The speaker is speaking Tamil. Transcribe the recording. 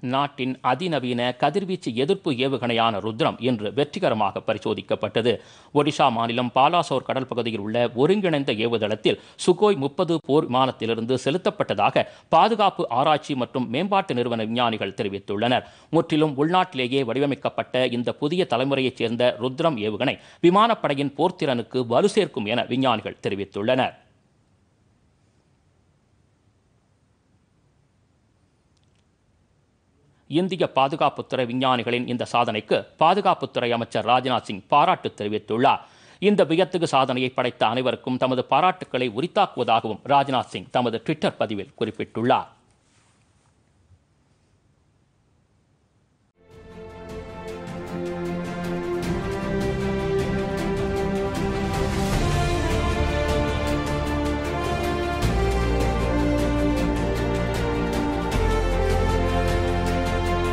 நாட்டின் அதிநவீன கதிர்வீச்சு எதிர்ப்பு ஏவுகணையான ருத்ரம் இன்று வெற்றிகரமாக பரிசோதிக்கப்பட்டது ஒடிஷா மாநிலம் பாலாசோர் கடல் பகுதியில் உள்ள ஒருங்கிணைந்த ஏவுதளத்தில் சுகோய் முப்பது போர் விமானத்திலிருந்து செலுத்தப்பட்டதாக பாதுகாப்பு ஆராய்ச்சி மற்றும் மேம்பாட்டு நிறுவன விஞ்ஞானிகள் தெரிவித்துள்ளனர் முற்றிலும் உள்நாட்டிலேயே வடிவமைக்கப்பட்ட இந்த புதிய தலைமுறையைச் சேர்ந்த ருத்ரம் ஏவுகணை விமானப்படையின் போர்த்திறனுக்கு வலு சேர்க்கும் என விஞ்ஞானிகள் தெரிவித்துள்ளனர் இந்திய பாதுகாப்புத்துறை விஞ்ஞானிகளின் இந்த சாதனைக்கு பாதுகாப்புத்துறை அமைச்சர் ராஜ்நாத் சிங் பாராட்டு தெரிவித்துள்ளார் இந்த வியத்தகு சாதனையை படைத்த அனைவருக்கும் தமது பாராட்டுக்களை உரித்தாக்குவதாகவும் ராஜ்நாத் சிங் தமது ட்விட்டர் பதிவில் குறிப்பிட்டுள்ளார்